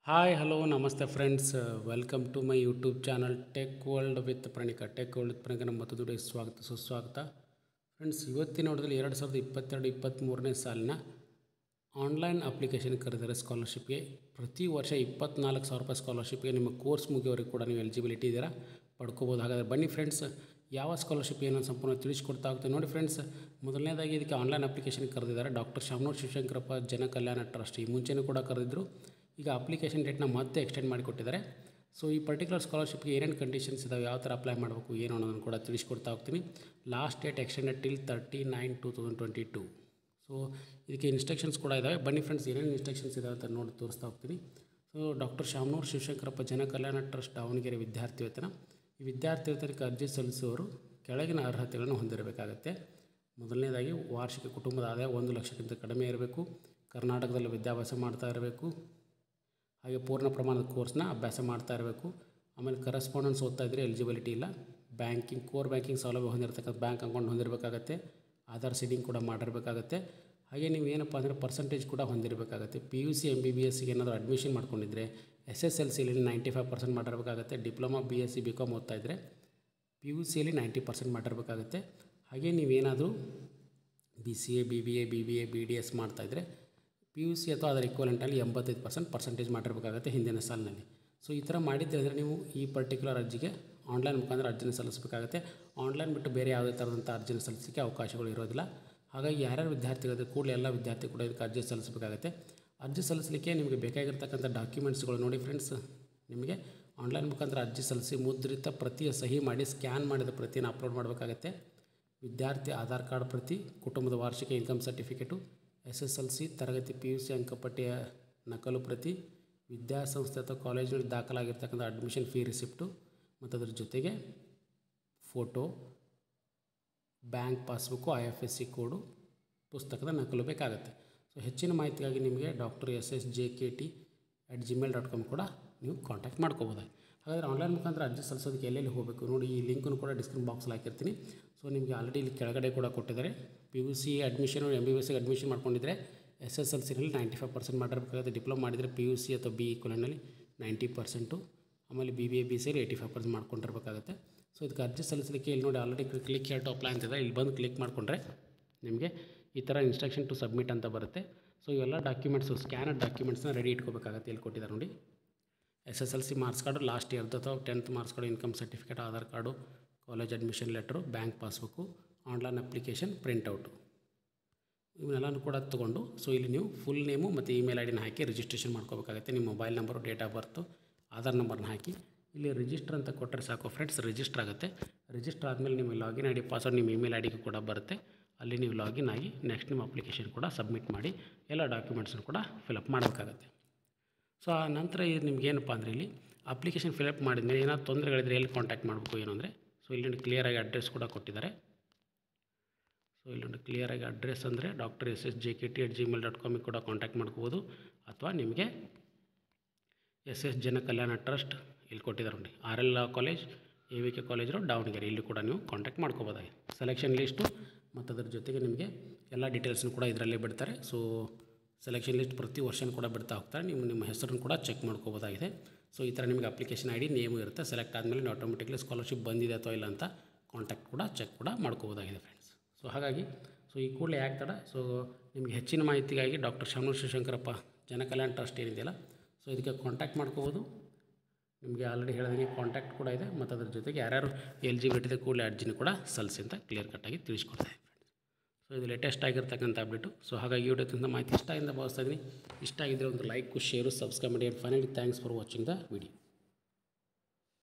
hi hello ನಮಸ್ತೆ friends welcome to my YouTube channel tech world with Praneeka tech world with Praneeka ನಮ್ಮ ಮತ್ತೊಂದು ವಿಡಿಯೋಗೆ ಸ್ವಾಗತ ಸುಸ್ವಾಗತ ಫ್ರೆಂಡ್ಸ್ ಇವತ್ತಿನ ನೋಡಿದಲ್ಲಿ ಎರಡು ಸಾವಿರದ ಇಪ್ಪತ್ತೆರಡು ಇಪ್ಪತ್ತ್ಮೂರನೇ ಸಾಲಿನ ಆನ್ಲೈನ್ ಅಪ್ಲಿಕೇಶನ್ ಕರೆದಿರೋ ಸ್ಕಾಲರ್ಶಿಪ್ಗೆ ಪ್ರತಿ ವರ್ಷ ಇಪ್ಪತ್ನಾಲ್ಕು ಸಾವಿರ ರೂಪಾಯಿ ಸ್ಕಾಲರ್ಶಿಪ್ಗೆ ನಿಮ್ಮ ಕೋರ್ಸ್ ಮುಗಿಯೋರಿಗೆ ಕೂಡ ನೀವು ಎಲಿಜಿಬಿಲಿಟಿ ಇದ್ದೀರಾ ಪಡ್ಕೋಬೋದು ಹಾಗಾದರೆ ಬನ್ನಿ ಫ್ರೆಂಡ್ಸ್ ಯಾವ ಸ್ಕಾಲರ್ಶಿಪ್ ಏನು ಅಂತ ಸಂಪೂರ್ಣ ತಿಳಿಸ್ಕೊಡ್ತಾ ಹೋಗ್ತೀನಿ ನೋಡಿ ಫ್ರೆಂಡ್ಸ್ ಮೊದಲನೇದಾಗಿ ಇದಕ್ಕೆ ಆನ್ಲೈನ್ ಅಪ್ಲಿಕೇಶನ್ ಕರೆದಿದ್ದಾರೆ ಡಾಕ್ಟರ್ ಶಾಮನೂರ್ ಶಿವಶಂಕರಪ್ಪ ಜನ ಕಲ್ಯಾಣ ಟ್ರಸ್ಟ್ ಈ ಮುಂಚೆನೂ ಕೂಡ ಕರೆದಿದ್ದರು ಈಗ ಅಪ್ಲಿಕೇಶನ್ ಡೇಟ್ನ ಮತ್ತೆ ಎಕ್ಸ್ಟೆಂಡ್ ಮಾಡಿಕೊಟ್ಟಿದ್ದಾರೆ ಸೊ ಈ ಪರ್ಟಿಕ್ಯುಲರ್ ಸ್ಕಾಲರ್ಶಿಪ್ಗೆ ಏನೇನು ಕಂಡೀಷನ್ಸ್ ಇದಾವೆ ಯಾವ ಥರ ಅಪ್ಲೈ ಮಾಡಬೇಕು ಏನು ಅನ್ನೋದನ್ನು ಕೂಡ ತಿಳಿಸ್ಕೊಡ್ತಾ ಹೋಗ್ತೀನಿ last date extended till thirty nine two thousand twenty two so ಇದಕ್ಕೆ ಇನ್ಸ್ಟ್ರಕ್ಷನ್ಸ್ ಕೂಡ ಇದ್ದಾವೆ ಬನ್ನಿ ಫ್ರೆಂಡ್ಸ್ ಏನೇನು ಇನ್ಸ್ಟ್ರಕ್ಷನ್ಸ್ ಇದಾವೆ ಅಂತ ನೋಡಿ ತೋರಿಸ್ತಾ ಹೋಗ್ತೀನಿ so doctor Shamanur Shivashankarappa Jana Kalyana trust Davanagere ವಿದ್ಯಾರ್ಥಿ ವೇತನ ಈ ವಿದ್ಯಾರ್ಥಿ ವೇತನಕ್ಕೆ ಅರ್ಜಿ ಸಲ್ಲಿಸುವವರು ಕೆಳಗಿನ ಅರ್ಹತೆಗಳನ್ನು ಹೊಂದಿರಬೇಕಾಗತ್ತೆ ಮೊದಲನೇದಾಗಿ ವಾರ್ಷಿಕ ಕುಟುಂಬದ ಆದಾಯ ಒಂದು ಲಕ್ಷಕ್ಕಿಂತ ಕಡಿಮೆ ಇರಬೇಕು ಕರ್ನಾಟಕದಲ್ಲಿ ವಿದ್ಯಾಭ್ಯಾಸ ಮಾಡ್ತಾ ಇರಬೇಕು ಹಾಗೆ ಪೂರ್ಣ ಪ್ರಮಾಣದ ಕೋರ್ಸ್ನ ಅಭ್ಯಾಸ ಮಾಡ್ತಾ ಇರಬೇಕು ಆಮೇಲೆ ಕರೆಸ್ಪಾಂಡೆನ್ಸ್ ಓದ್ತಾ ಇದ್ದರೆ ಎಲಿಜಿಬಿಲಿಟಿ ಇಲ್ಲ ಬ್ಯಾಂಕಿಂಗ್ ಕೋರ್ ಬ್ಯಾಂಕಿಂಗ್ ಸೌಲಭ್ಯ ಹೊಂದಿರತಕ್ಕಂಥ ಬ್ಯಾಂಕ್ ಅಕೌಂಟ್ ಹೊಂದಿರಬೇಕಾಗತ್ತೆ ಆಧಾರ್ ಸೀಡಿಂಗ್ ಕೂಡ ಮಾಡಿರಬೇಕಾಗತ್ತೆ ಹಾಗೆ ನೀವು ಏನಪ್ಪ ಅಂದರೆ ಪರ್ಸಂಟೇಜ್ ಕೂಡ ಹೊಂದಿರಬೇಕಾಗತ್ತೆ P U C M B B ಎಸ್ಸಿಗೆ ಏನಾದರೂ ಅಡ್ಮಿಷನ್ ಮಾಡ್ಕೊಂಡಿದ್ರೆ ಎಸ್ ಎಸ್ ಎಲ್ ಸಿಲಿ ನೈಂಟಿ ಫೈವ್ ಪರ್ಸೆಂಟ್ ಮಾಡಿರಬೇಕಾಗತ್ತೆ diploma B S C B com ಓದ್ತಾ ಇದ್ದರೆ ಪಿ ಯು ಸಿಯಲ್ಲಿ ನೈಂಟಿ ಪರ್ಸೆಂಟ್ ಮಾಡಿರಬೇಕಾಗತ್ತೆ ಹಾಗೆ ನೀವೇನಾದರೂ B C A B B A B B A B D S ಮಾಡ್ತಾಯಿದ್ರೆ ಪಿ ಯು ಸಿ ಅಥವಾ ಅದರ ಇಕ್ವಲೆಂಟಲ್ಲಿ ಎಂಬತ್ತೈದು ಪರ್ಸೆಂಟ್ ಪರ್ಸೆಂಟೇಜ್ ಮಾಡಿರಬೇಕಾಗತ್ತೆ ಹಿಂದಿನ ಸಾಲಿನಲ್ಲಿ ಸೊ ಈ ಥರ ಮಾಡಿದ್ದೆ ಅಂದರೆ ನೀವು ಈ ಪರ್ಟಿಕ್ಯುಲರ್ ಅರ್ಜಿಗೆ ಆನ್ಲೈನ್ ಮುಖಾಂತರ ಅರ್ಜಿನ ಸಲ್ಲಿಸಬೇಕಾಗುತ್ತೆ ಆನ್ಲೈನ್ ಬಿಟ್ಟು ಬೇರೆ ಯಾವುದೇ ಥರದಂಥ ಅರ್ಜಿನ ಸಲ್ಲಿಸಲಿಕ್ಕೆ ಅವಕಾಶಗಳು ಇರೋದಿಲ್ಲ ಹಾಗಾಗಿ ಯಾರ್ಯಾರು ವಿದ್ಯಾರ್ಥಿಗಳಿದ್ರೆ ಕೂಡಲೇ ಎಲ್ಲ ವಿದ್ಯಾರ್ಥಿ ಕೂಡ ಇದಕ್ಕೆ ಅರ್ಜಿ ಸಲ್ಲಿಸಬೇಕಾಗುತ್ತೆ ಅರ್ಜಿ ಸಲ್ಲಿಸಲಿಕ್ಕೆ ನಿಮಗೆ ಬೇಕಾಗಿರ್ತಕ್ಕಂಥ ಡಾಕ್ಯುಮೆಂಟ್ಸ್ಗಳು ನೋಡಿ ಫ್ರೆಂಡ್ಸ್ ನಿಮಗೆ ಆನ್ಲೈನ್ ಮುಖಾಂತರ ಅರ್ಜಿ ಸಲ್ಲಿಸಿ ಮುದ್ರಿತ ಪ್ರತಿಯ ಸಹಿ ಮಾಡಿ ಸ್ಕ್ಯಾನ್ ಮಾಡಿದ ಪ್ರತಿಯನ್ನು ಅಪ್ಲೋಡ್ ಮಾಡಬೇಕಾಗತ್ತೆ ವಿದ್ಯಾರ್ಥಿ ಆಧಾರ್ ಕಾರ್ಡ್ ಪ್ರತಿ ಕುಟುಂಬದ ವಾರ್ಷಿಕ income certificate S S L C ತರಗತಿ ಪಿ ಯು ಸಿ ಅಂಕಪಟ್ಟಿಯ ನಕಲು ಪ್ರತಿ ವಿದ್ಯಾಸಂಸ್ಥೆ ಅಥವಾ ಕಾಲೇಜಿನಲ್ಲಿ ದಾಖಲಾಗಿರ್ತಕ್ಕಂಥ ಅಡ್ಮಿಷನ್ ಫೀ ರಿಸಿಪ್ಟು ಮತ್ತು ಅದರ ಜೊತೆಗೆ photo bank passbook I F S C code ಪುಸ್ತಕದ ನಕಲು ಬೇಕಾಗುತ್ತೆ ಸೊ ಹೆಚ್ಚಿನ ಮಾಹಿತಿಗಾಗಿ ನಿಮಗೆ doctor S S J K T at Gmail dot com ಕೂಡ ನೀವು ಕಾಂಟ್ಯಾಕ್ಟ್ ಮಾಡ್ಕೋಬೋದಾಗಿ ಹಾಗಾದರೆ ಆನ್ಲೈನ್ ಮುಖಾಂತರ ಅರ್ಜಿ ಸಲ್ಲಿಸೋದಕ್ಕೆ ಎಲ್ಲೆಲ್ಲಿ ಹೋಗಬೇಕು ನೋಡಿ ಈ ಲಿಂಕನ್ನು ಕೂಡ ಡಿಸ್ಕ್ರಿಪ್ಷನ್ ಬಾಕ್ಸಲ್ಲಿ ಹಾಕಿರ್ತೀನಿ ಸೊ ನಿಮಗೆ ಆಲ್ರೆಡಿ ಇಲ್ಲಿ ಕೆಳಗಡೆ ಕೂಡ ಕೊಟ್ಟಿದ್ದಾರೆ P U C admission M B B ಎಸ್ಗೆ ಅಡ್ಮಿಷನ್ ಮಾಡ್ಕೊಂಡಿದ್ರೆ ಎಸ್ ಎಸ್ ಎಲ್ ಸಿನಲ್ಲಿ ನೈಂಟಿ ಫೈವ್ ಪರ್ಸೆಂಟ್ ಮಾಡಿರಬೇಕಾಗುತ್ತೆ ಡಿಪ್ಲೊಮಾ ಮಾಡಿದರೆ ಪಿ ಯು ಸಿ ಅಥವಾ ಬಿ ಇಕ್ವಲನಲ್ಲಿ ನೈಂಟಿ ಪರ್ಸೆಂಟು ಆಮೇಲೆ ಬಿ ಬಿ ಎ ಬಿ ಸಿಯಲ್ಲಿ ಏಯ್ಟಿ ಫೈವ್ ಪರ್ಸೆಂಟ್ ಮಾಡ್ಕೊಂಡಿರ್ಬೇಕಾಗುತ್ತೆ ಸೊ ಇದಕ್ಕೆ ಅರ್ಜಿ ಸಲ್ಲಿಸಲಿಕ್ಕೆ ಇಲ್ಲಿ ನೋಡಿ already click here to apply ಅಂತಿದೆ ಇಲ್ಲಿ ಬಂದು ಕ್ಲಿಕ್ ಮಾಡಿಕೊಂಡ್ರೆ ನಿಮಗೆ ಈ ಥರ ಇನ್ಸ್ಟ್ರಕ್ಷನ್ ಟು ಸಬ್ಮಿಟ್ ಅಂತ ಬರುತ್ತೆ ಸೊ ಇವೆಲ್ಲ ಡಾಕ್ಯುಮೆಂಟ್ಸು ಸ್ಕ್ಯಾನರ್ ಡಾಕ್ಯುಮೆಂಟ್ಸ್ನ ರೆಡಿ ಇಟ್ಕೋಬೇಕಾಗತ್ತೆ ಇಲ್ಲಿ ಕೊಟ್ಟಿದ್ದಾರೆ ನೋಡಿ S S L C marks card last ಇಯರ್ದು ಅಥವಾ tenth marks card income certificate Aadhaar card college admission letter bank passbook online application printout ಇವನ್ನೆಲ್ಲನೂ ಕೂಡ ತೊಗೊಂಡು ಸೊ ಇಲ್ಲಿ ನೀವು ಫುಲ್ ನೇಮು ಮತ್ತು ಇಮೇಲ್ ಐ ಡಿನ ಹಾಕಿ ರಿಜಿಸ್ಟ್ರೇಷನ್ ಮಾಡ್ಕೋಬೇಕಾಗುತ್ತೆ ನಿಮ್ಮ mobile number date of birth Aadhaar ನಂಬರ್ನ ಹಾಕಿ ಇಲ್ಲಿ ರಿಜಿಸ್ಟರ್ ಅಂತ ಕೊಟ್ಟರೆ ಸಾಕು ಫ್ರೆಂಡ್ಸ್ ರಿಜಿಸ್ಟರ್ ಆಗುತ್ತೆ ರಿಜಿಸ್ಟರ್ ಆದಮೇಲೆ ನಿಮ್ಮ ಲಾಗಿನ್ ಐ ಡಿ ಪಾಸ್ವರ್ಡ್ ನಿಮ್ಮ ಇಮೇಲ್ ಐ ಡಿಗೆ ಕೂಡ ಬರುತ್ತೆ ಅಲ್ಲಿ ನೀವು ಲಾಗಿನ್ ಆಗಿ ನೆಕ್ಸ್ಟ್ ನಿಮ್ಮ ಅಪ್ಲಿಕೇಶನ್ ಕೂಡ ಸಬ್ಮಿಟ್ ಮಾಡಿ ಎಲ್ಲ ಡಾಕ್ಯುಮೆಂಟ್ಸನ್ನು ಕೂಡ ಫಿಲಪ್ ಮಾಡಬೇಕಾಗತ್ತೆ ಸೊ ಆ ನಂತರ ಇದು ನಿಮ್ಗೇನಪ್ಪ ಅಂದರೆ ಇಲ್ಲಿ ಅಪ್ಲಿಕೇಶನ್ ಫಿಲಪ್ ಮಾಡಿದ್ಮೇಲೆ ಏನಾದ್ರು ತೊಂದರೆಗಳಿದ್ರೆ ಎಲ್ಲಿ ಕಾಂಟ್ಯಾಕ್ಟ್ ಮಾಡಬೇಕು ಏನು ಅಂದರೆ ಸೊ ಇಲ್ಲಿ ಕ್ಲಿಯರಾಗಿ ಅಡ್ರೆಸ್ ಕೂಡ ಕೊಟ್ಟಿದ್ದಾರೆ ಸೊ ಇಲ್ಲೊಂದು ಕ್ಲಿಯರಾಗಿ ಅಡ್ರೆಸ್ ಅಂದರೆ doctor S S J K T at Gmail dot ಕಾಮಿಗೆ ಕೂಡ ಕಾಂಟ್ಯಾಕ್ಟ್ ಮಾಡ್ಕೋಬೋದು ಅಥವಾ ನಿಮಗೆ ಎಸ್ ಎಸ್ ಜನ ಕಲ್ಯಾಣ ಟ್ರಸ್ಟ್ ಇಲ್ಲಿ ಕೊಟ್ಟಿದ್ದಾರೆ ನೋಡಿ R L college A V K ಕಾಲೇಜರು ದಾವಣಗೆರೆ ಇಲ್ಲಿ ಕೂಡ ನೀವು ಕಾಂಟ್ಯಾಕ್ಟ್ ಮಾಡ್ಕೋಬೋದಾಗಿ ಸೆಲೆಕ್ಷನ್ ಲಿಸ್ಟು ಮತ್ತು ಅದ್ರ ಜೊತೆಗೆ ನಿಮಗೆ ಎಲ್ಲ ಡೀಟೇಲ್ಸ್ನು ಕೂಡ ಇದರಲ್ಲೇ ಬಿಡ್ತಾರೆ ಸೊ ಸೆಲೆಕ್ಷನ್ ಲಿಸ್ಟ್ ಪ್ರತಿ ವರ್ಷನೂ ಕೂಡ ಬಿಡ್ತಾ ಹೋಗ್ತಾರೆ ನೀವು ನಿಮ್ಮ ಹೆಸರನ್ನು ಕೂಡ ಚೆಕ್ ಮಾಡ್ಕೋಬೋದಾಗಿದೆ ಸೊ ಈ ಥರ ನಿಮಗೆ ಅಪ್ಲಿಕೇಶನ್ ಐ ಡಿ ನೇಮು ಇರುತ್ತೆ ಸೆಲೆಕ್ಟ್ ಆದಮೇಲೆ ನೀವು ಆಟೋಮೆಟಿಕ್ಲಿ ಸ್ಕಾಲರ್ಶಿಪ್ ಬಂದಿದೆ ಅಥವಾ ಇಲ್ಲ ಅಂತ ಕಾಂಟ್ಯಾಕ್ಟ್ ಕೂಡ ಚೆಕ್ ಕೂಡ ಮಾಡ್ಕೋಬೋದಾಗಿದೆ ಫ್ರೆಂಡ್ಸ್ ಸೊ ಹಾಗಾಗಿ ಸೊ ಈ ಕೂಡಲೇ ಯಾಕೆ ತಡ ಸೊ ನಿಮಗೆ ಹೆಚ್ಚಿನ ಮಾಹಿತಿಗಾಗಿ ಡಾಕ್ಟರ್ ಶಾಮನೂರ್ ಶಿವಶಂಕರಪ್ಪ ಜನಕಲ್ಯಾಣ ಟ್ರಸ್ಟ್ ಏನಿದೆಯಲ್ಲ ಸೊ ಇದಕ್ಕೆ ಕಾಂಟ್ಯಾಕ್ಟ್ ಮಾಡ್ಕೋಬೋದು ನಿಮಗೆ ಆಲ್ರೆಡಿ ಹೇಳಿದ್ದೀನಿ ಕಾಂಟ್ಯಾಕ್ಟ್ ಕೂಡ ಇದೆ ಮತ್ತು ಅದ್ರ ಜೊತೆಗೆ ಯಾರ್ಯಾರು ಎಲಿಜಿಬಿಲಿಟಿ ಇದೆ ಕೂಡಲೇ ಅರ್ಜಿನ ಕೂಡ ಸಲ್ಲಿಸಿ ಅಂತ ಕ್ಲಿಯರ್ ಕಟ್ಟಾಗಿ ತಿಳಿಸ್ಕೊಡ್ತಾ ಇದ್ದೀನಿ ಸೊ ಇದು ಲೇಟೆಸ್ಟ್ ಆಗಿರ್ತಕ್ಕಂಥ ಅಪ್ಡೇಟು ಸೊ ಹಾಗಾಗಿ ವಿಡಿಯೋದಿಂದ ಮಾಹಿತಿ ಇಷ್ಟ ಇಂದ ಭಾವಿಸ್ತಾ ಇದ್ದೀನಿ ಇಷ್ಟ ಆಗಿದ್ದರೆ ಒಂದು ಲೈಕು ಶೇರು ಸಬ್ಸ್ಕ್ರೈಬ್ ಮಾಡಿ and finally thanks for watching the video